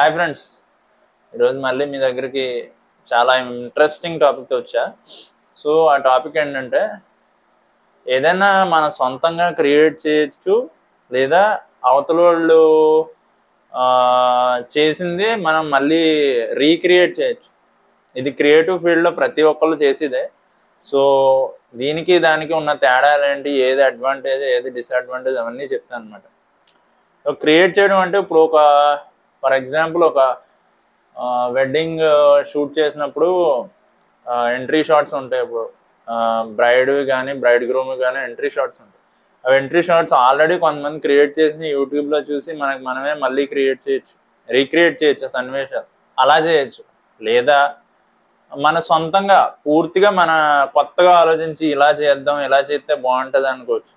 Hi friends ఈరోజు మళ్ళీ మీ దగ్గరికి చాలా ఇంట్రెస్టింగ్ టాపిక్తో వచ్చా సో ఆ టాపిక్ ఏంటంటే ఏదైనా మన సొంతంగా క్రియేట్ చేయొచ్చు లేదా అవతల వాళ్ళు ఆ, చేసింది మనం మళ్ళీ రీక్రియేట్ చేయొచ్చు ఇది క్రియేటివ్ ఫీల్డ్లో ప్రతి ఒక్కళ్ళు చేసేదే సో దీనికి దానికి ఉన్న తేడాలు ఏంటి ఏది అడ్వాంటేజ్ ఏది డిసడ్వాంటేజ్ అవన్నీ చెప్తాను అనమాట సో క్రియేట్ చేయడం అంటే ఇప్పుడు ఒక ఫర్ ఎగ్జాంపుల్ ఒక వెడ్డింగ్ షూట్ చేసినప్పుడు ఎంట్రీ షాట్స్ ఉంటాయి ఇప్పుడు బ్రైడ్ కానీ బ్రైడ్ గ్రూమ్ కానీ ఎంట్రీ షాట్స్ ఉంటాయి అవి ఎంట్రీ షాట్స్ ఆల్రెడీ కొంతమంది క్రియేట్ చేసి యూట్యూబ్లో చూసి మనకి మనమే మళ్ళీ క్రియేట్ చేయొచ్చు రీక్రియేట్ చేయొచ్చు ఆ సన్నివేశాలు అలా చేయొచ్చు లేదా మన సొంతంగా పూర్తిగా మన కొత్తగా ఆలోచించి ఇలా చేద్దాం ఇలా చేస్తే బాగుంటుంది అనుకోవచ్చు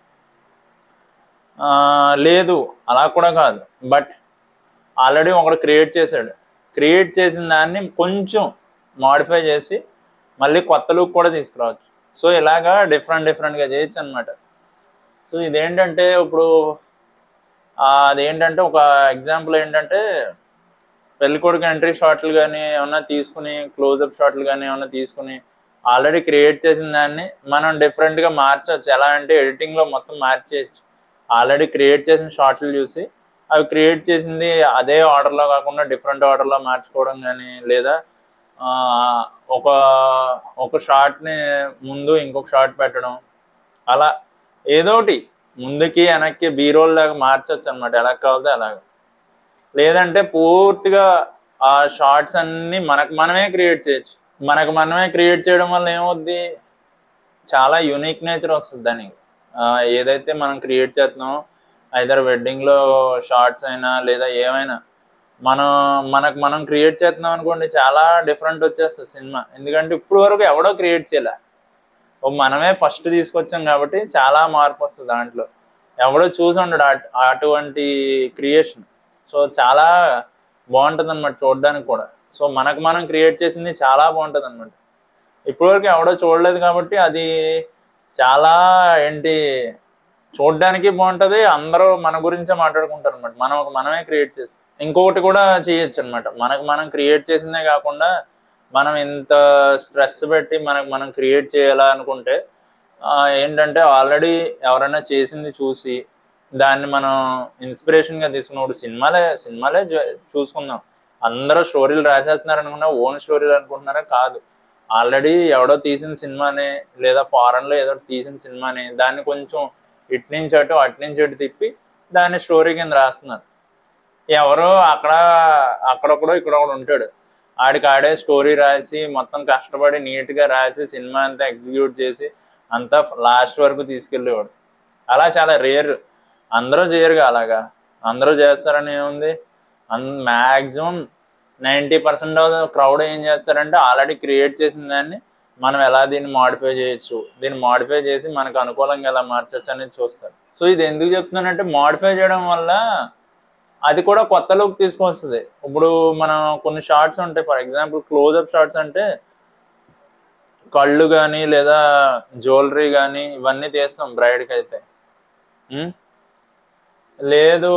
ఆ, లేదు అలా కూడా కాదు బట్ ఆల్రెడీ ఒకడు క్రియేట్ చేశాడు క్రియేట్ చేసిన దాన్ని కొంచెం మాడిఫై చేసి మళ్ళీ కొత్త లుక్ కూడా తీసుకురావచ్చు సో ఇలాగా డిఫరెంట్ డిఫరెంట్గా చేయొచ్చు అనమాట సో ఇదేంటంటే ఇప్పుడు ఆ, అదేంటంటే ఒక ఎగ్జాంపుల్ ఏంటంటే పెళ్ళికొడుకు ఎంట్రీ షాట్లు కానీ ఏమన్నా తీసుకుని క్లోజప్ షాట్లు కానీ ఏమన్నా తీసుకుని ఆల్రెడీ క్రియేట్ చేసిన దాన్ని మనం డిఫరెంట్గా మార్చవచ్చు ఎలా అంటే ఎడిటింగ్లో మొత్తం మార్చేయచ్చు ఆల్రెడీ క్రియేట్ చేసిన షార్ట్లు చూసి అవి క్రియేట్ చేసింది అదే ఆర్డర్లో కాకుండా డిఫరెంట్ ఆర్డర్లో మార్చుకోవడం కానీ లేదా ఆ, ఒక ఒక షార్ట్ని ముందు ఇంకొక షార్ట్ పెట్టడం అలా ఏదో ఒకటి ముందుకి వెనక్కి బీరోల్ లాగా మార్చొచ్చు అనమాట ఎలా కావాలో అలాగా లేదంటే పూర్తిగా ఆ షార్ట్స్ అన్ని మనకు మనమే క్రియేట్ చేయొచ్చు మనకు మనమే క్రియేట్ చేయడం వల్ల ఏమవుద్ది చాలా యూనిక్ నేచర్ వస్తుంది దానికి ఆ, ఏదైతే మనం క్రియేట్ చేస్తున్నామో ఐదర్ వెడ్డింగ్లో షార్ట్స్ అయినా లేదా ఏమైనా మనం మనకు మనం క్రియేట్ చేస్తున్నాం అనుకోండి చాలా డిఫరెంట్ వచ్చేస్తుంది సినిమా ఎందుకంటే ఇప్పుడు వరకు ఎవడో క్రియేట్ చేయలే ఓ మనమే ఫస్ట్ తీసుకొచ్చాం కాబట్టి చాలా మార్పు వస్తుంది దాంట్లో ఎవడో చూసి ఉండడు అట్- అటువంటి క్రియేషన్ సో చాలా బాగుంటుంది అనమాట చూడడానికి కూడా సో మనకు మనం క్రియేట్ చేసింది చాలా బాగుంటుంది అనమాట ఇప్పటివరకు ఎవడో చూడలేదు కాబట్టి అది చాలా ఏంటి చూడడానికి బాగుంటుంది అందరూ మన గురించే మాట్లాడుకుంటారు అనమాట మనం మనమే క్రియేట్ చేస్తాం ఇంకొకటి కూడా చేయొచ్చు అనమాట మనకు మనం క్రియేట్ చేసిందే కాకుండా మనం ఇంత స్ట్రెస్ పెట్టి మనకు మనం క్రియేట్ చేయాలా అనుకుంటే ఆ, ఏంటంటే ఆల్రెడీ ఎవరైనా చేసింది చూసి దాన్ని మనం ఇన్స్పిరేషన్గా తీసుకున్నప్పుడు సినిమాలే సినిమాలే చూ- చూసుకుందాం అందరూ స్టోరీలు రాసేస్తున్నారు అనుకున్నా ఓన్ స్టోరీలు అనుకుంటున్నారా కాదు ఆల్రెడీ ఎవడో తీసిన సినిమాని లేదా ఫారెన్లో ఏదో తీసిన సినిమాని దాన్ని కొంచెం ఇటు నుంచి అటు అటు నుంచి అటు తిప్పి దాన్ని స్టోరీ కింద రాస్తున్నారు ఎవరో అక్కడ అక్కడొక్కడో ఇక్కడ ఒకడు ఉంటాడు ఆడికి ఆడే స్టోరీ రాసి మొత్తం కష్టపడి నీట్గా రాసి సినిమా అంతా ఎగ్జిక్యూట్ చేసి అంతా లాస్ట్ వరకు తీసుకెళ్ళేవాడు అలా చాలా రేర్ అందరూ చేయరుగా అలాగా అందరూ చేస్తారని ఏముంది అన్ maximum ninety percent of crowd ఏం చేస్తారంటే ఆల్రెడీ క్రియేట్ చేసిన దాన్ని మనం ఎలా దీన్ని మాడిఫై చేయొచ్చు దీన్ని మాడిఫై చేసి మనకు అనుకూలంగా ఎలా మార్చొచ్చు అనేది చూస్తారు సో ఇది ఎందుకు చెప్తున్నానంటే మాడిఫై చేయడం వల్ల అది కూడా కొత్త లుక్ తీసుకొస్తుంది ఇప్పుడు మనం కొన్ని షార్ట్స్ ఉంటాయి ఫర్ ఎగ్జాంపుల్ క్లోజ్అప్ షార్ట్స్ అంటే కళ్ళు కానీ లేదా జ్యువెలరీ కానీ ఇవన్నీ తీస్తాం బ్రైడ్కి అయితే ఉం? లేదు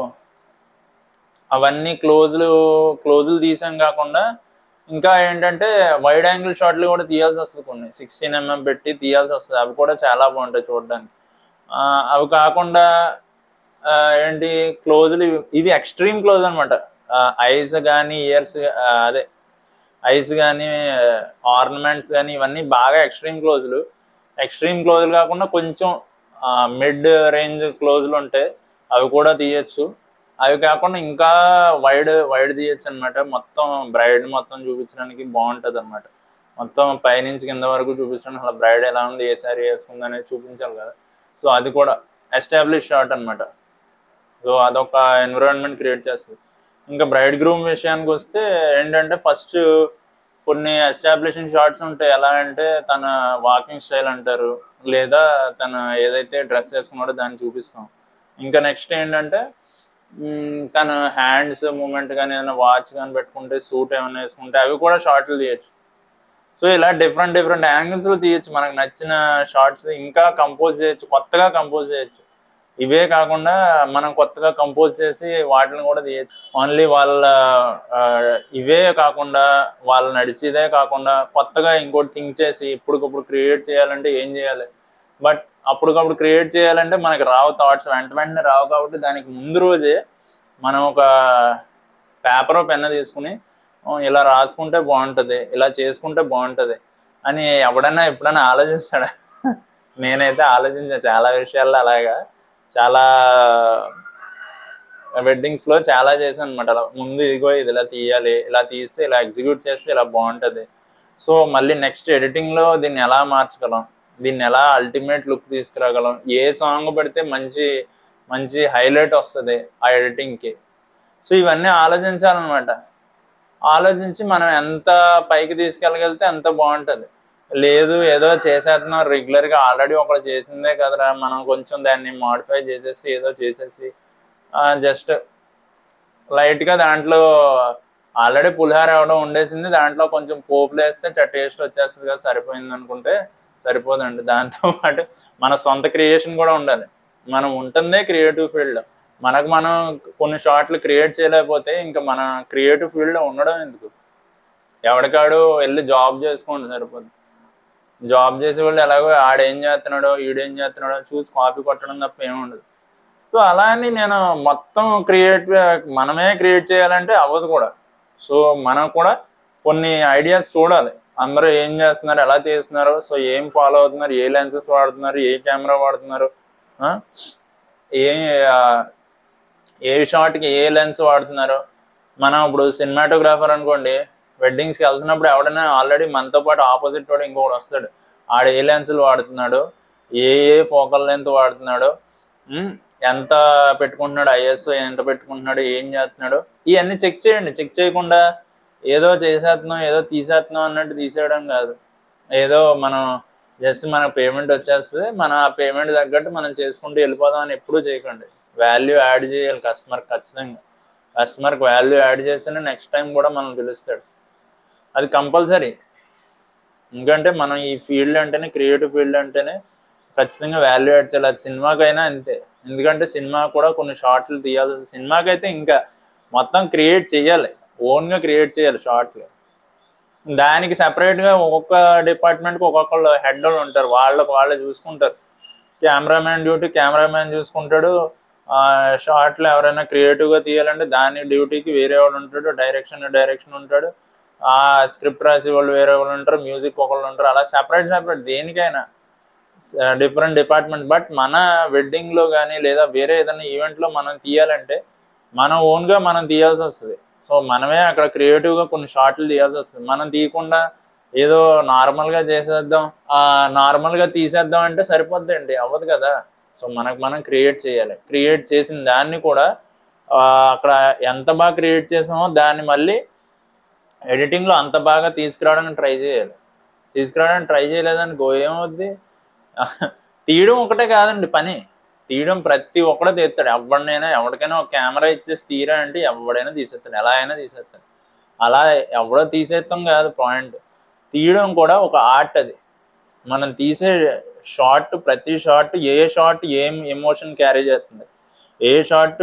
అవన్నీ క్లోజులు క్లోజులు తీసాం కాకుండా ఇంకా ఏంటంటే వైడ్ యాంగిల్ షాట్లు కూడా తీయాల్సి వస్తుంది కొన్ని సిక్స్టీన్ ఎంఎం పెట్టి తీయాల్సి వస్తుంది అవి కూడా చాలా బాగుంటాయి చూడడానికి ఆ, అవి కాకుండా ఆ, ఏంటి క్లోజులు ఇవి- ఇవి ఎక్స్ట్రీమ్ క్లోజ్ అనమాట ఐస్ కానీ ఇయర్స్ అదే ఐస్ కానీ ఆర్నమెంట్స్ కానీ ఇవన్నీ బాగా ఎక్స్ట్రీమ్ క్లోజులు ఎక్స్ట్రీమ్ క్లోజులు కాకుండా కొంచెం మిడ్ రేంజ్ క్లోజులు ఉంటాయి అవి కూడా తీయచ్చు అవి కాకుండా ఇంకా వైడ్ వైడ్ తీయచ్చు అనమాట మొత్తం బ్రైడ్ మొత్తం చూపించడానికి బాగుంటుంది అనమాట మొత్తం పైనుంచి కింద వరకు చూపించడానికి అలా బ్రైడ్ ఎలా ఉంది ఏ సారీ వేసుకుంది అనేది చూపించాలి కదా సో అది కూడా ఎస్టాబ్లిష్ షాట్ అనమాట సో అదొక ఎన్విరాన్మెంట్ క్రియేట్ చేస్తుంది ఇంకా బ్రైడ్ గ్రూమ్ విషయానికి వస్తే ఏంటంటే ఫస్ట్ కొన్ని ఎస్టాబ్లిషింగ్ షార్ట్స్ ఉంటాయి ఎలా అంటే తన వాకింగ్ స్టైల్ అంటారు లేదా తన ఏదైతే డ్రెస్ వేసుకున్నాడో దాన్ని చూపిస్తాం ఇంకా నెక్స్ట్ ఏంటంటే మ్, తన హ్యాండ్స్ మూమెంట్ కానీ ఏదైనా వాచ్ కానీ పెట్టుకుంటే సూట్ ఏమైనా వేసుకుంటే అవి కూడా షార్ట్లు తీయచ్చు సో ఇలా డిఫరెంట్ డిఫరెంట్ యాంగిల్స్లో తీయచ్చు మనకు నచ్చిన షార్ట్స్ ఇంకా కంపోజ్ చేయొచ్చు కొత్తగా కంపోజ్ చేయొచ్చు ఇవే కాకుండా మనం కొత్తగా కంపోజ్ చేసి వాటిని కూడా తీయచ్చు ఓన్లీ వాళ్ళ ఆ, ఇవే కాకుండా వాళ్ళు నడిచేదే కాకుండా కొత్తగా ఇంకోటి థింక్ చేసి ఇప్పటికప్పుడు క్రియేట్ చేయాలంటే ఏం చేయాలి బట్ అప్పటికప్పుడు క్రియేట్ చేయాలంటే మనకి రావు థాట్స్ వెంట వెంటనే రావు కాబట్టి దానికి ముందు రోజే మనం ఒక పేపర్ పెన్న తీసుకుని "ఓ, ఇలా రాసుకుంటే బాగుంటుంది ఇలా చేసుకుంటే బాగుంటుంది అని ఎవడన్నా ఎప్పుడైనా ఆలోచిస్తాడా నేనైతే ఆలోచించా చాలా విషయాల్లో అలాగా చాలా వెడ్డింగ్స్ లో చాలా చేశాను అనమాట అలా ముందు ఇదిగో ఇది ఇలా తీయాలి ఇలా తీస్తే ఇలా ఎగ్జిక్యూట్ చేస్తే ఇలా బాగుంటది సో మళ్ళీ నెక్స్ట్ ఎడిటింగ్ లో దీన్ని ఎలా మార్చగలం దీన్ని ఎలా అల్టిమేట్ లుక్ తీసుకురాగలం ఏ సాంగ్ పెడితే మంచి మంచి హైలైట్ వస్తుంది ఆ ఎడిటింగ్ కి సో ఇవన్నీ ఆలోచించాలన్నమాట ఆలోచించి మనం ఎంత పైకి తీసుకెళ్ళగలిగితే అంత బాగుంటది లేదు ఏదో చేసేస్తున్నాం రెగ్యులర్ గా ఆల్రెడీ ఒకటి చేసిందే కదరా మనం కొంచెం దాన్ని మాడిఫై చేసేసి ఏదో చేసేసి జస్ట్ లైట్ గా దాంట్లో ఆల్రెడీ పులిహార అవడం ఉండేసింది దాంట్లో కొంచెం పోపులు వేస్తే టేస్ట్ వచ్చేస్తుంది కదా సరిపోయింది అనుకుంటే సరిపోదండి దాంతో పాటు మన సొంత క్రియేషన్ కూడా ఉండాలి మనం ఉంటుందే క్రియేటివ్ ఫీల్డ్ మనకు మనం కొన్ని షార్ట్లు క్రియేట్ చేయలేకపోతే ఇంకా మన క్రియేటివ్ ఫీల్డ్ ఉండడం ఎందుకు ఎవడికాడు వెళ్ళి జాబ్ చేసుకోండి సరిపోదు జాబ్ చేసే వాళ్ళు ఎలాగో ఆడేం చేస్తున్నాడో ఈడేం చేస్తున్నాడో చూసి కాపీ కొట్టడం తప్ప ఏమి ఉండదు సో అలా అని నేను మొత్తం క్రియేట్ మనమే క్రియేట్ చేయాలంటే అవ్వదు కూడా సో మనం కూడా కొన్ని ఐడియాస్ చూడాలి అందరూ ఏం చేస్తున్నారు ఎలా చేస్తున్నారు సో ఏం ఫాలో అవుతున్నారు ఏ లెన్సెస్ వాడుతున్నారు ఏ కెమెరా వాడుతున్నారు ఆ? ఏ ఆ, ఏ షాట్కి ఏ లెన్స్ వాడుతున్నారు మనం ఇప్పుడు సినిమాటోగ్రాఫర్ అనుకోండి వెడ్డింగ్స్కి వెళ్తున్నప్పుడు ఎవడైనా ఆల్రెడీ మనతో పాటు ఆపోజిట్ వాడు ఇంకొకటి వస్తాడు ఆడ ఏ లెన్సులు వాడుతున్నాడు ఏ ఏ ఫోకల్ లెంత్ వాడుతున్నాడు ఉమ్, ఎంత పెట్టుకుంటున్నాడు ఐఎస్ఓ ఎంత పెట్టుకుంటున్నాడు ఏం చేస్తున్నాడు ఇవన్నీ చెక్ చేయండి చెక్ చేయకుండా ఏదో చేసేస్తున్నాం ఏదో తీసేస్తున్నాం అన్నట్టు తీసేయడం కాదు ఏదో మనం జస్ట్ మనకు పేమెంట్ వచ్చేస్తుంది మన ఆ పేమెంట్ తగ్గట్టు మనం చేసుకుంటూ వెళ్ళిపోదాం అని ఎప్పుడూ చేయకండి వాల్యూ యాడ్ చేయాలి కస్టమర్ ఖచ్చితంగా కస్టమర్కి వాల్యూ యాడ్ చేస్తేనే నెక్స్ట్ టైం కూడా మనం పిలుస్తాడు అది కంపల్సరీ ఎందుకంటే మనం ఈ ఫీల్డ్ అంటేనే క్రియేటివ్ ఫీల్డ్ అంటేనే ఖచ్చితంగా వాల్యూ యాడ్ చేయాలి అది సినిమాకైనా అంతే ఎందుకంటే సినిమా కూడా కొన్ని షార్ట్లు తీయాల్సి వస్తుంది సినిమాకైతే ఇంకా మొత్తం క్రియేట్ చేయాలి ఓన్గా క్రియేట్ చేయాలి షార్ట్లు దానికి సెపరేట్గా ఒక్కొక్క డిపార్ట్మెంట్కి ఒక్కొక్కళ్ళు హెడ్ ఉంటారు వాళ్ళకి వాళ్ళే చూసుకుంటారు కెమెరామ్యాన్ డ్యూటీ కెమెరామ్యాన్ చూసుకుంటాడు షార్ట్లు ఎవరైనా క్రియేటివ్గా తీయాలంటే దాని డ్యూటీకి వేరే వాడు ఉంటాడు డైరెక్షన్ డైరెక్షన్ ఉంటాడు ఆ స్క్రిప్ట్ రాసే వాళ్ళు వేరే వాళ్ళు ఉంటారు మ్యూజిక్ ఒకళ్ళు ఉంటారు అలా సెపరేట్ సెపరేట్ దేనికైనా డిఫరెంట్ డిపార్ట్మెంట్ బట్ మన వెడ్డింగ్లో కానీ లేదా వేరే ఏదైనా ఈవెంట్లో మనం తీయాలంటే మన ఓన్గా మనం తీయాల్సి వస్తుంది సో మనమే అక్కడ క్రియేటివ్గా కొన్ని షార్ట్లు తీయాల్సి వస్తుంది మనం తీయకుండా ఏదో నార్మల్గా చేసేద్దాం ఆ నార్మల్గా తీసేద్దాం అంటే సరిపోద్దండి అవ్వదు కదా సో మనకు మనం క్రియేట్ చేయాలి క్రియేట్ చేసిన దాన్ని కూడా ఆ, అక్కడ ఎంత బాగా క్రియేట్ చేసామో దాన్ని మళ్ళీ ఎడిటింగ్లో అంత బాగా తీసుకురావడానికి ట్రై చేయాలి తీసుకురావడానికి ట్రై చేయలేదనుకో ఏమవుద్ది తీయడం ఒకటే కాదండి పని తీయడం ప్రతి ఒక్కడే తీస్తాడు ఎవరినైనా ఎవరికైనా ఒక కెమెరా ఇచ్చేసి తీరా అంటే ఎవడైనా తీసేస్తాడు ఎలా అయినా తీసేస్తాడు అలా ఎవడో తీసేస్తాం కాదు పాయింట్ తీయడం కూడా ఒక ఆర్ట్ అది మనం తీసే షార్ట్ ప్రతి షార్ట్ ఏ షార్ట్ ఏం ఎమోషన్ క్యారీ చేస్తుంది ఏ షార్ట్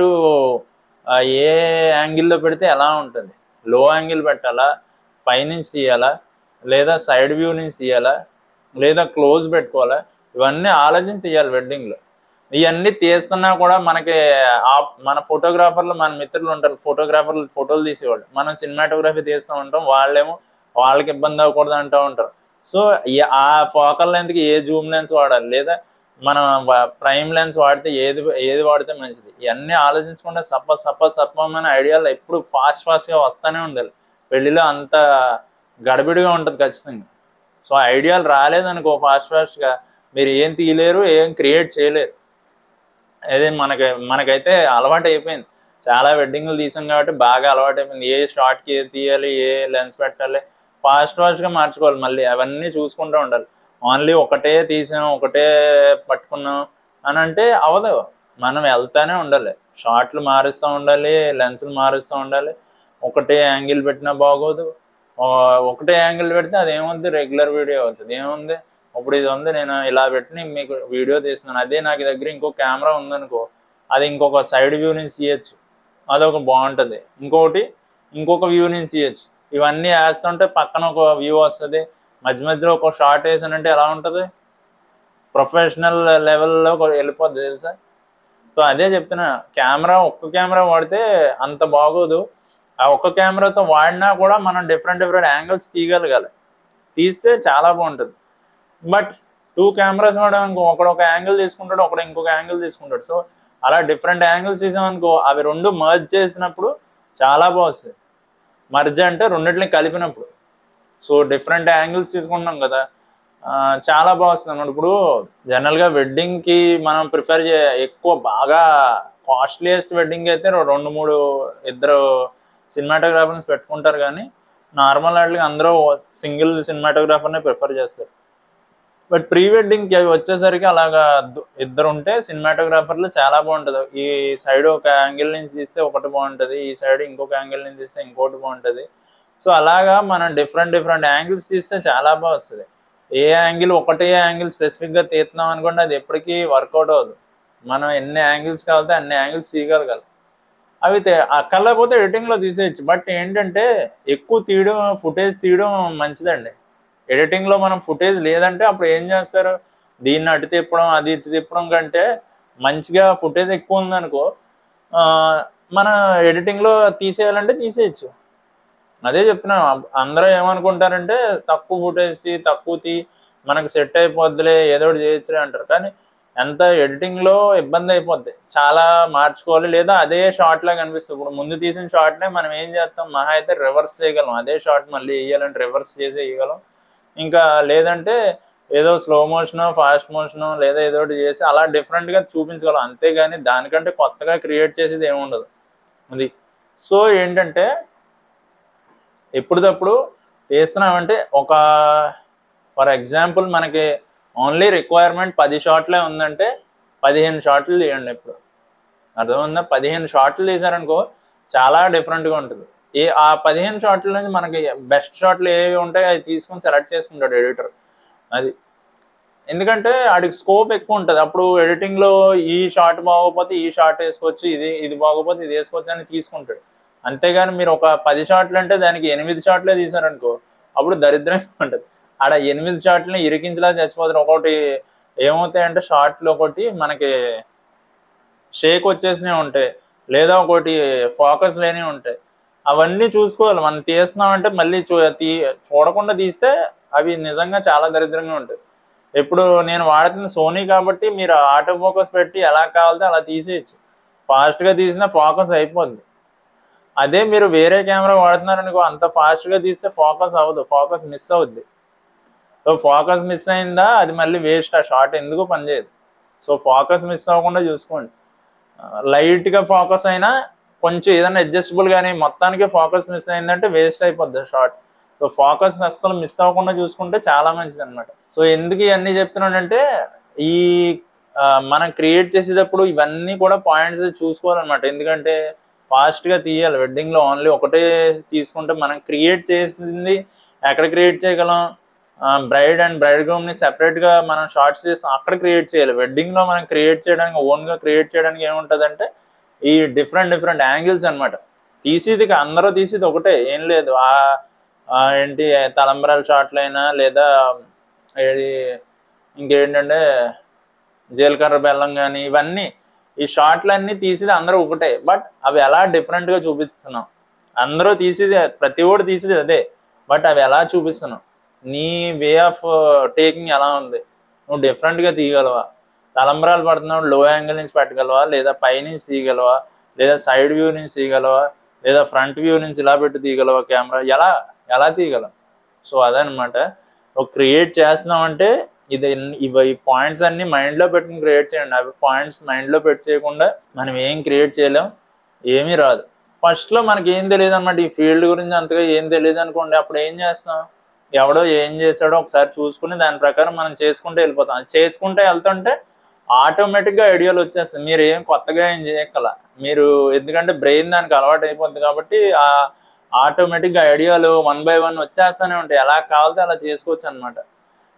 ఏ యాంగిల్లో పెడితే ఎలా ఉంటుంది లో యాంగిల్ పెట్టాలా పైనుంచి తీయాలా లేదా సైడ్ వ్యూ నుంచి తీయాలా లేదా క్లోజ్ పెట్టుకోవాలా ఇవన్నీ ఆలోచించి తీయాలి వెడ్డింగ్లో ఇవన్నీ తీస్తున్నా కూడా మనకి ఆ మన ఫోటోగ్రాఫర్లు మన మిత్రులు ఉంటారు ఫోటోగ్రాఫర్లు ఫోటోలు తీసేవాళ్ళు మనం సినిమాటోగ్రఫీ తీస్తూ ఉంటాం వాళ్ళేమో వాళ్ళకి ఇబ్బంది అవ్వకూడదు అంటూ ఉంటారు సో ఈ- ఆ ఫోకల్ లెన్త్కి ఏ జూమ్ లెన్స్ వాడాలి లేదా మనం ప్రైమ్ లెన్స్ వాడితే ఏది ఏది వాడితే మంచిది ఇవన్నీ ఆలోచించకుండా సప్ప సప్ప సప్పమైన ఐడియాలు ఎప్పుడు ఫాస్ట్ ఫాస్ట్గా వస్తూనే ఉండాలి పెళ్లిలో అంత గడబిడిగా ఉంటుంది ఖచ్చితంగా సో ఐడియాలు రాలేదనుకో ఫాస్ట్ ఫాస్ట్గా మీరు ఏం తీయలేరు ఏం క్రియేట్ చేయలేరు అదే మనకి మనకైతే అలవాటు అయిపోయింది చాలా వెడ్డింగ్లు తీసాం కాబట్టి బాగా అలవాటు అయిపోయింది ఏ షార్ట్కి ఏది తీయాలి ఏ లెన్స్ పెట్టాలి ఫాస్ట్ ఫాస్ట్గా మార్చుకోవాలి మళ్ళీ అవన్నీ చూసుకుంటూ ఉండాలి ఓన్లీ ఒకటే తీసాం ఒకటే పట్టుకున్నాం అని అంటే అవదు మనం వెళ్తానే ఉండాలి షార్ట్లు మారుస్తూ ఉండాలి లెన్సులు మారుస్తూ ఉండాలి ఒకటే యాంగిల్ పెట్టినా బాగోదు ఆ, ఒకటే యాంగిల్ పెడితే అది ఏముంది రెగ్యులర్ వీడియో అవుతుంది ఏముంది ఇప్పుడు ఇది ఉంది నేను ఇలా పెట్టి మీకు వీడియో తీస్తున్నాను అదే నాకు దగ్గర ఇంకో కెమెరా ఉందనుకో అది ఇంకొక సైడ్ వ్యూ నుంచి తీయచ్చు అదొక బాగుంటుంది ఇంకొకటి ఇంకొక వ్యూ నుంచి తీయచ్చు ఇవన్నీ వేస్తుంటే పక్కన ఒక వ్యూ వస్తుంది మధ్య మధ్యలో ఒక షార్ట్ వేసానంటే ఎలా ఉంటుంది ప్రొఫెషనల్ లెవెల్లో వెళ్ళిపోద్ది తెలుసా సో అదే చెప్తున్నా కెమెరా ఒక్క కెమెరా వాడితే అంత బాగోదు ఆ ఒక్క కెమెరాతో వాడినా కూడా మనం డిఫరెంట్ డిఫరెంట్ యాంగిల్స్ తీయగలగాలి తీస్తే చాలా బాగుంటుంది బట్ టూ కెమెరాస్ వాడడానికి ఒకడు ఒక యాంగిల్ తీసుకుంటాడు ఒకడు ఇంకొక యాంగిల్ తీసుకుంటాడు సో అలా డిఫరెంట్ యాంగిల్స్ తీసామనుకో అవి రెండు మర్జ్ చేసినప్పుడు చాలా బాగుంది మర్జ్ అంటే రెండిటిని కలిపినప్పుడు సో డిఫరెంట్ యాంగిల్స్ తీసుకుంటున్నాం కదా ఆ, చాలా బాగా వస్తుంది అన్నమాట ఇప్పుడు జనరల్గా వెడ్డింగ్కి మనం ప్రిఫర్ చే ఎక్కువ బాగా కాస్ట్లీయెస్ట్ వెడ్డింగ్ అయితే రో- రెండు మూడు ఇద్దరు సినిమాటోగ్రాఫర్ని పెట్టుకుంటారు కానీ నార్మల్ వాటికి అందరూ సింగిల్ సినిమాటోగ్రాఫర్నే ప్రిఫర్ చేస్తారు బట్ ప్రీ వెడ్డింగ్కి అవి వచ్చేసరికి అలాగా దు- ఇద్దరు ఉంటే సినిమాటోగ్రాఫర్లు చాలా బాగుంటుంది ఈ సైడ్ ఒక యాంగిల్ నుంచి తీస్తే ఒకటి బాగుంటుంది ఈ సైడ్ ఇంకొక యాంగిల్ నుంచి తీస్తే ఇంకోటి బాగుంటుంది సో అలాగా మనం డిఫరెంట్ డిఫరెంట్ యాంగిల్స్ తీస్తే చాలా బాగా వస్తుంది ఏ యాంగిల్ ఒకటే యాంగిల్ స్పెసిఫిక్గా తీస్తున్నాం అనుకోండి అది ఎప్పటికీ వర్కౌట్ అవ్వదు మనం ఎన్ని యాంగిల్స్ కావాలితే అన్ని యాంగిల్స్ తీయగలగాలి అవి తే- అక్కర్లేకపోతే ఎడిటింగ్లో తీసేయచ్చు బట్ ఏంటంటే ఎక్కువ తీయడం ఫుటేజ్ తీయడం మంచిదండి ఎడిటింగ్లో మనం ఫుటేజ్ లేదంటే అప్పుడు ఏం చేస్తారు దీన్ని అటు తిప్పడం అది ఇటు తిప్పడం కంటే మంచిగా ఫుటేజ్ ఎక్కువ ఉందనుకో ఆ, మన ఎడిటింగ్లో తీసేయాలంటే తీసేయచ్చు అదే చెప్తున్నా అందరూ ఏమనుకుంటారంటే తక్కువ ఫుటేజ్ తీ తక్కువ తీ మనకు సెట్ అయిపోద్దిలే ఏదో ఒకటి చేయొచ్చులే అంటారు కానీ ఎంత ఎడిటింగ్లో ఇబ్బంది అయిపోద్ది చాలా మార్చుకోవాలి లేదా అదే షార్ట్ లాగా అనిపిస్తుంది ఇప్పుడు ముందు తీసిన షార్ట్నే మనం ఏం చేస్తాం మహా అయితే రివర్స్ చేయగలం అదే షార్ట్ మళ్ళీ వేయాలంటే రివర్స్ చేసి వేయగలం ఇంకా లేదంటే ఏదో స్లో మోషనో ఫాస్ట్ మోషనో లేదా ఏదో ఒకటి చేసి అలా డిఫరెంట్గా చూపించగలం అంతేగాని దానికంటే కొత్తగా క్రియేట్ చేసేది ఏముండదు అది సో ఏంటంటే ఎప్పటికప్పుడు తీస్తున్నామంటే ఒక ఫర్ ఎగ్జాంపుల్ మనకి ఓన్లీ రిక్వైర్మెంట్ పది షాట్లే ఉందంటే పదిహేను షాట్లు తీయండి ఇప్పుడు అర్థమైందా పదిహేను షాట్లు తీసారనుకో చాలా డిఫరెంట్గా ఉంటుంది ఏ ఆ పదిహేను షాట్ల నుంచి మనకి బెస్ట్ షాట్లు ఏవి ఉంటాయో అవి తీసుకొని సెలెక్ట్ చేసుకుంటాడు ఎడిటర్ అది ఎందుకంటే వాడికి స్కోప్ ఎక్కువ ఉంటుంది అప్పుడు ఎడిటింగ్లో ఈ షాట్ బాగోకపోతే ఈ షాట్ వేసుకోవచ్చు ఇది ఇది బాగోకపోతే ఇది వేసుకోవచ్చు అని తీసుకుంటాడు అంతేగాని మీరు ఒక పది షాట్లు అంటే దానికి ఎనిమిది షాట్లే తీసారనుకో అప్పుడు దరిద్రంగా ఉంటుంది ఆడ ఎనిమిది షాట్లని ఇరికించలా చచ్చిపోతారు ఒకటి ఏమవుతాయంటే షార్ట్లు ఒకటి మనకి షేక్ వచ్చేసినవి ఉంటాయి లేదా ఒకటి ఫోకస్ లేనివి ఉంటాయి అవన్నీ చూసుకోవాలి మనం తీస్తున్నామంటే మళ్ళీ చూ తీ చూడకుండా తీస్తే అవి నిజంగా చాలా దరిద్రంగా ఉంటాయి ఇప్పుడు నేను వాడుతున్న సోనీ కాబట్టి మీరు ఆటో ఫోకస్ పెట్టి ఎలా కావాలితే అలా తీసేయచ్చు ఫాస్ట్గా తీసినా ఫోకస్ అయిపోద్ది అదే మీరు వేరే కెమెరా వాడుతున్నారనుకో అంత ఫాస్ట్గా తీస్తే ఫోకస్ అవ్వదు ఫోకస్ మిస్ అవుద్ది సో ఫోకస్ మిస్ అయిందా అది మళ్ళీ వేస్ట్ ఆ షార్ట్ ఎందుకు పనిచేయదు సో ఫోకస్ మిస్ అవ్వకుండా చూసుకోండి లైట్గా ఫోకస్ అయినా కొంచెం ఏదైనా అడ్జస్టబుల్ కానీ మొత్తానికి ఫోకస్ మిస్ అయిందంటే వేస్ట్ అయిపోద్ది షార్ట్ సో ఫోకస్ అస్సలు మిస్ అవ్వకుండా చూసుకుంటే చాలా మంచిది అనమాట సో ఎందుకు ఇవన్నీ చెప్తున్నానంటే ఈ ఆ, మనం క్రియేట్ చేసేటప్పుడు ఇవన్నీ కూడా పాయింట్స్ చూసుకోవాలన్నమాట ఎందుకంటే ఫాస్ట్గా తీయాలి వెడ్డింగ్లో ఓన్లీ ఒకటే తీసుకుంటే మనం క్రియేట్ చేసింది ఎక్కడ క్రియేట్ చేయగలం బ్రైడ్ అండ్ బ్రైడ్ గ్రూమ్ని సెపరేట్గా మనం షార్ట్స్ చేస్తాం అక్కడ క్రియేట్ చేయాలి వెడ్డింగ్లో మనం క్రియేట్ చేయడానికి ఓన్గా క్రియేట్ చేయడానికి ఏముంటుందంటే ఈ డిఫరెంట్ డిఫరెంట్ యాంగిల్స్ అన్నమాట తీసేది కా- అందరూ తీసేది ఒకటే ఏం లేదు ఆ ఆ ఏంటి తలంబరాల షాట్లు అయినా లేదా ఏది ఇంకేంటంటే జీలకర్ర బెల్లం కానీ ఇవన్నీ ఈ షార్ట్లన్నీ తీసేది అందరూ ఒకటే బట్ అవి ఎలా డిఫరెంట్గా చూపిస్తున్నాం అందరూ తీసేది ప్రతి ఒక్కటి తీసేది అదే బట్ అవి ఎలా చూపిస్తున్నాం నీ వే ఆఫ్ టేకింగ్ ఎలా ఉంది నువ్వు డిఫరెంట్గా తీయగలవా తలంబరాలు పడుతున్నావు లో యాంగిల్ నుంచి పెట్టగలవా లేదా పై నుంచి తీయగలవా లేదా సైడ్ వ్యూ నుంచి తీయగలవా లేదా ఫ్రంట్ వ్యూ నుంచి ఇలా పెట్టి తీయగలవా కెమెరా ఎలా ఎలా తీయగలం సో అదనమాట ఒక క్రియేట్ చేస్తున్నామంటే ఇది ఎన్ని- ఇవి ఈ పాయింట్స్ అన్ని మైండ్లో పెట్టుకుని క్రియేట్ చేయండి అవి పాయింట్స్ మైండ్లో పెట్టి చేయకుండా మనం ఏం క్రియేట్ చేయలేం ఏమీ రాదు ఫస్ట్లో మనకి ఏం తెలియదు అనమాట ఈ ఫీల్డ్ గురించి అంతగా ఏం తెలియదు అనుకోండి అప్పుడు ఏం చేస్తాం ఎవడో ఏం చేశాడో ఒకసారి చూసుకుని దాని ప్రకారం మనం చేసుకుంటే వెళ్ళిపోతాం అది చేసుకుంటే వెళ్తుంటే ఆటోమేటిక్గా ఐడియాలు వచ్చేస్తాయి మీరు ఏం కొత్తగా ఏం చేయక్కల మీరు ఎందుకంటే బ్రెయిన్ దానికి అలవాటు అయిపోద్ది కాబట్టి ఆ ఆటోమేటిక్గా ఐడియాలు వన్ బై వన్ వచ్చేస్తూనే ఉంటాయి ఎలా కావాలితే అలా చేసుకోవచ్చు అనమాట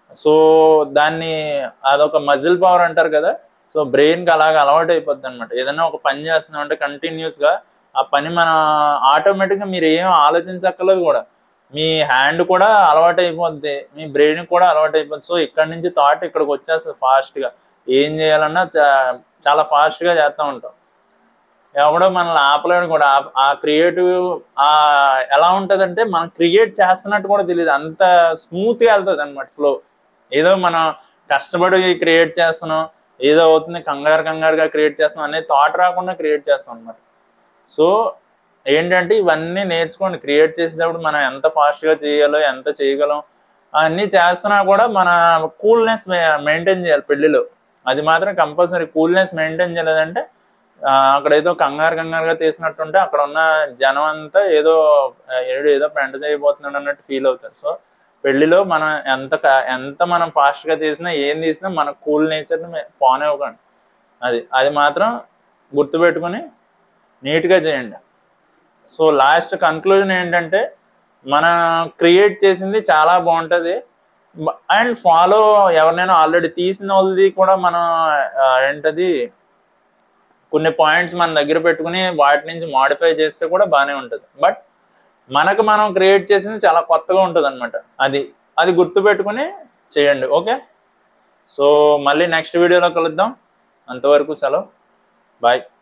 సో దాన్ని అదొక మజిల్ పవర్ అంటారు కదా సో బ్రెయిన్కి అలాగ అలవాటు అయిపోద్ది అనమాట ఏదైనా ఒక పని చేస్తున్నాం అంటే కంటిన్యూస్గా ఆ పని మన ఆటోమేటిక్గా మీరు ఏం ఆలోచించక్కర్లేదు కూడా మీ హ్యాండ్ కూడా అలవాటు అయిపోద్ది మీ బ్రెయిన్ కూడా అలవాటు అయిపోద్ది సో ఇక్కడ నుంచి థాట్ ఇక్కడికి వచ్చేస్తుంది ఫాస్ట్గా ఏం చేయాలన్నా చా- చాలా ఫాస్ట్గా చేస్తూ ఉంటాం ఎవడో మనల్ని ఆపలేడు కూడా ఆ- ఆ క్రియేటివ్ ఆ ఎలా ఉంటదంటే మనం క్రియేట్ చేస్తున్నట్టు కూడా తెలియదు అంత స్మూత్గా వెళ్తుంది అనమాట ఫ్లో ఏదో మనం కష్టపడి క్రియేట్ చేస్తున్నాం ఏదో అవుతుంది కంగారు కంగారుగా క్రియేట్ చేస్తున్నాం అనేది థాట్ రాకుండా క్రియేట్ చేస్తాం అనమాట సో ఏంటంటే ఇవన్నీ నేర్చుకోండి క్రియేట్ చేసేటప్పుడు మనం ఎంత ఫాస్ట్గా చేయాలో ఎంత చేయగలం అన్నీ చేస్తున్నా కూడా మన కూల్నెస్ మెయింటైన్ చేయాలి పెళ్లిలో అది మాత్రం కంపల్సరీ కూల్నెస్ మెయింటైన్ చేయలేదంటే ఆ, అక్కడ ఏదో కంగారు కంగారుగా తీసినట్టుంటే అక్కడ ఉన్న జనం అంతా ఏదో ఆ, ఏడు ఏదో పెంట చేయబోతున్నాడు అన్నట్టు ఫీల్ అవుతారు సో పెళ్లిలో మనం ఎంత క- ఎంత మనం ఫాస్ట్గా తీసినా ఏం తీసినా మన కూల్ నేచర్ని పోనివ్వకండి అది అది మాత్రం గుర్తుపెట్టుకుని నీట్గా చేయండి సో లాస్ట్ కన్క్లూజన్ ఏంటంటే మన క్రియేట్ చేసింది చాలా బాగుంటుంది అండ్ ఫాలో ఎవరినైనా ఆల్రెడీ తీసిన వాళ్ళది కూడా మనం ఆ, ఏంటది కొన్ని పాయింట్స్ మన దగ్గర పెట్టుకుని వాటి నుంచి మాడిఫై చేస్తే కూడా బాగానే ఉంటుంది బట్ మనకు మనం క్రియేట్ చేసింది చాలా కొత్తగా ఉంటుంది అనమాట అది అది గుర్తుపెట్టుకుని చేయండి ఓకే సో మళ్ళీ నెక్స్ట్ వీడియోలో కలుద్దాం అంతవరకు సెలవు బాయ్